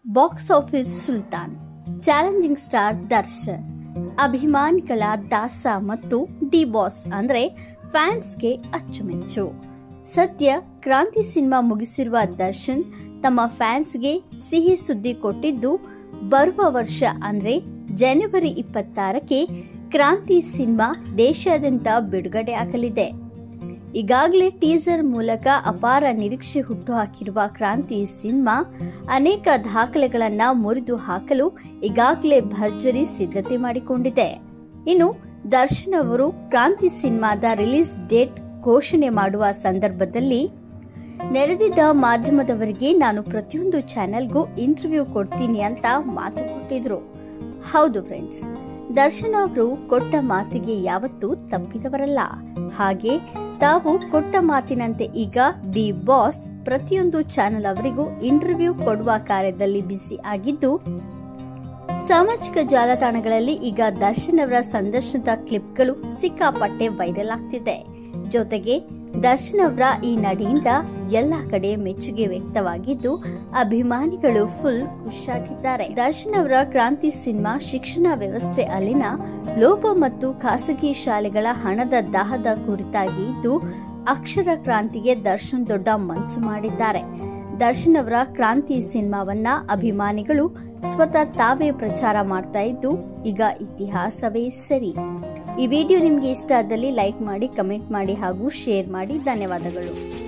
box office Sultan challenging star Darshan ಅಭಿಮಾನಿಗಳ ದಾಸ ಮತ್ತು ಡಿ ಬಾಸ್ ಅಂದ್ರೆ ಫ್ಯಾನ್ಸ್ಗೆ ಅಚ್ಚುಮೆಚ್ಚು ಸದ್ಯ ಕ್ರಾಂತಿ ಸಿನಿಮಾ ಮುಗಿಸಿರುವ ದರ್ಶನ್ ತಮ್ಮ ಫ್ಯಾನ್ಸ್ಗೆ ಸಿಹಿ ಸುದ್ದಿ ಕೊಟ್ಟಿದ್ದು ಬರುವ ವರ್ಷ ಅಂದ್ರೆ ಜನವರಿ ಇಪ್ಪತ್ತಾರಕ್ಕೆ ಕ್ರಾಂತಿ ಸಿನಿಮಾ ದೇಶಾದ್ಯಂತ ಬಿಡುಗಡೆ ಆಗಲಿದೆ ಈಗಾಗಲೇ ಟೀಸರ್ ಮೂಲಕ ಅಪಾರ ನಿರೀಕ್ಷೆ ಹುಟ್ಟುಹಾಕಿರುವ ಕ್ರಾಂತಿ ಸಿನಿಮಾ ಅನೇಕ ದಾಖಲೆಗಳನ್ನ ಮುರಿದು ಹಾಕಲು ಈಗಾಗಲೇ ಭರ್ಜರಿ ಸಿದ್ಧತೆ ಮಾಡಿಕೊಂಡಿದೆ ಇನ್ನು ದರ್ಶನ್ ಅವರು ಕ್ರಾಂತಿ ಸಿನಿಮಾದ ರಿಲೀಸ್ ಡೇಟ್ ಘೋಷಣೆ ಮಾಡುವ ಸಂದರ್ಭದಲ್ಲಿ ನೆರೆದಿದ್ದ ಮಾಧ್ಯಮದವರಿಗೆ ನಾನು ಪ್ರತಿಯೊಂದು ಚಾನೆಲ್ಗೂ ಇಂಟರ್ವ್ಯೂ ಕೊಡ್ತೀನಿ ಅಂತ ಮಾತು ಕೊಟ್ಟಿದ್ರು ಹೌದು ಫ್ರೆಂಡ್ಸ್ ದರ್ಶನ್ ಅವರು ಕೊಟ್ಟ ಮಾತಿಗೆ ಯಾವತ್ತೂ ತಪ್ಪಿದವರಲ್ಲ ಹಾಗೆ ತಾವು ಕೊಟ್ಟ ಮಾತಿನಂತೆ ಈಗ ಡಿ ಬಾಸ್ ಪ್ರತಿಯೊಂದು ಚಾನೆಲ್ ಅವರಿಗೂ ಇಂಟರ್ವ್ಯೂ ಕೊಡುವ ಕಾರ್ಯದಲ್ಲಿ ಬ್ಯುಸಿ ಆಗಿದ್ದು ಸಾಮಾಜಿಕ ಜಾಲತಾಣಗಳಲ್ಲಿ ಈಗ ದರ್ಶನ್ ಅವರ ಸಂದರ್ಶನದ ಕ್ಲಿಪ್ಗಳು ಸಿಕ್ಕಾಪಟ್ಟೆ ವೈರಲ್ ಆಗ್ತಿದೆ ಜೊತೆಗೆ ದರ್ಶನ್ ಅವರ ಈ ನಡೆಯಿಂದ ಎಲ್ಲ ಕಡೆ ಮೆಚ್ಚುಗೆ ವ್ಯಕ್ತವಾಗಿದ್ದು ಅಭಿಮಾನಿಗಳು ಫುಲ್ ಖುಷಿಯಾಗಿದ್ದಾರೆ ದರ್ಶನ್ ಅವರ ಕ್ರಾಂತಿ ಸಿನಿಮಾ ಶಿಕ್ಷಣ ವ್ಯವಸ್ಥೆ ಅಲ್ಲಿನ ಲೋಪ ಮತ್ತು ಖಾಸಗಿ ಶಾಲೆಗಳ ಹಣದ ದಾಹದ ಕುರಿತಾಗಿ ಇದ್ದು ಅಕ್ಷರ ಕ್ರಾಂತಿಗೆ ದರ್ಶನ್ ದೊಡ್ಡ ಮನಸ್ಸು ಮಾಡಿದ್ದಾರೆ ದರ್ಶನ್ ಅವರ ಕ್ರಾಂತಿ ಸಿನಿಮಾವನ್ನ ಅಭಿಮಾನಿಗಳು ಸ್ವತಃ ತಾವೇ ಪ್ರಚಾರ ಮಾಡ್ತಾ ಇದ್ದು ಈಗ ಇತಿಹಾಸವೇ ಸರಿ ಈ ವಿಡಿಯೋ ನಿಮಗೆ ಇಷ್ಟ ಆದಲ್ಲಿ ಲೈಕ್ ಮಾಡಿ ಕಮೆಂಟ್ ಮಾಡಿ ಹಾಗೂ ಶೇರ್ ಮಾಡಿ ಧನ್ಯವಾದಗಳು